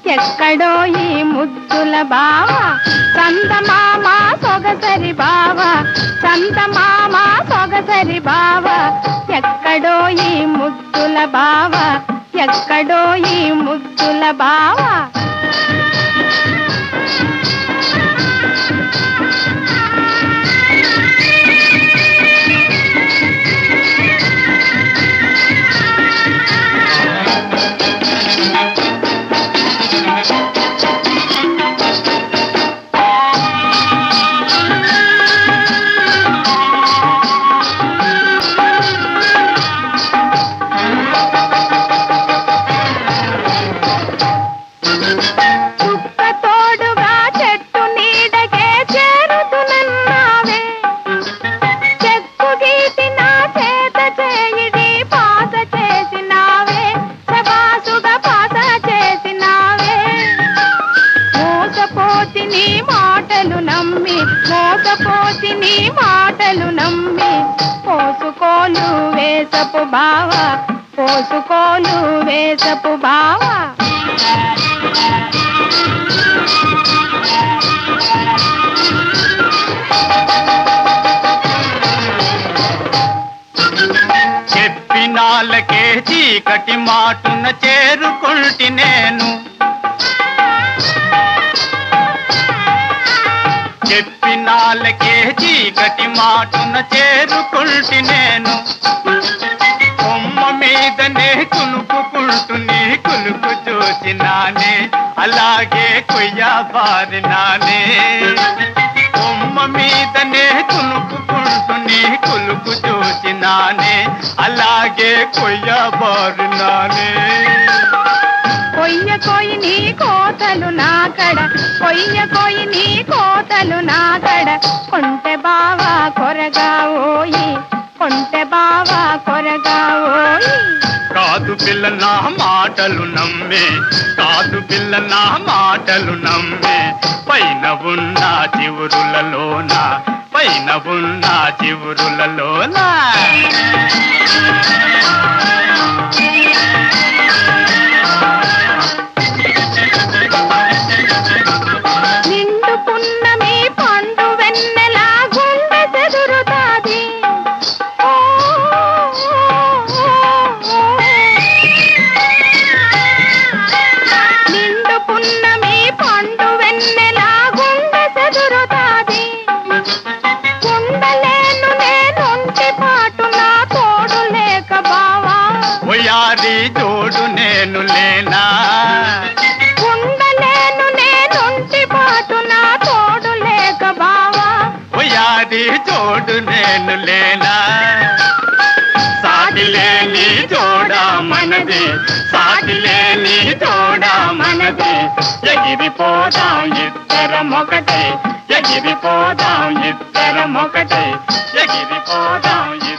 ఎక్కడో ఈ ముద్దుల బావ చందమామ సొగసరి బావ చందమామ సొగసరి బావ ఎక్కడో ఈ ముద్దుల బావ ఎక్కడో ఈ ముద్దుల బావ కుక్క తోడుగా చెట్టు నీడకే చేరుతునన్నావే చెక్కు గీటి నా చేత చేయిడి పాత చేసినావే శబాసుగా పాత చేసినావే మోసపోతి నీ మాటలు నమ్మి మోసపోతి నీ మాటలు నమ్మి పోసుకోలు వేసపు బావ పోసుకోలు వేసపు బావా చెప్పినాళ్ళకే చీకటి మాటున చేరుకుంటి నేను చెప్పినాళ్ళకే చీకటి మాటున చేరుకుంటి నేను కొమ్మ మీదనే కునుకుకుంటూ నీ కులుకు చూసినానే అలాగే కొయ్య బారినానే కొమ్మ మీదనే కునుకుకుంటూ నీ కులుకు చూసినానే అలాగే కొయ్య బారినానే కొయ్య కొయ్యి నీ కోతలు నాకడ కొయ్య కొయ్యి నీ కోతలు నాకడ కొంటె బావా కొరగా ఓయి కొంటె బావా కొరగా ఓయి కాదు పిల్ల నా మాటలు నమ్మే కాదు పిల్ల నా మాటలు నమ్మే పైన ఉన్న చివురులలోన పైన ఉన్న చివురులలోన నిండు పున్నమి పండు వెన్నెల గుండె చెదురుతాది ఓ, నిండు పున్నమి పండు వెన్నెల గుండె చెదురుతాది ఉండలేను నేనుంటి పాటు నా తోడు లేక బావా ఒయారి జోడు నేను లేనా ఉండలేను నేనుంటి పాటు నా తోడు లేక బావా ఒయారి జోడు నేను లేనా సాటి లేని జోడా మనది సాటి లేని జోడా మనది ఎగిరిపోదాం ఇద్దరం ఒకటే ఎగిరిపోదాం ఇద్దరం ఒకటే ఎగిరిపోదాం ఇద్దరం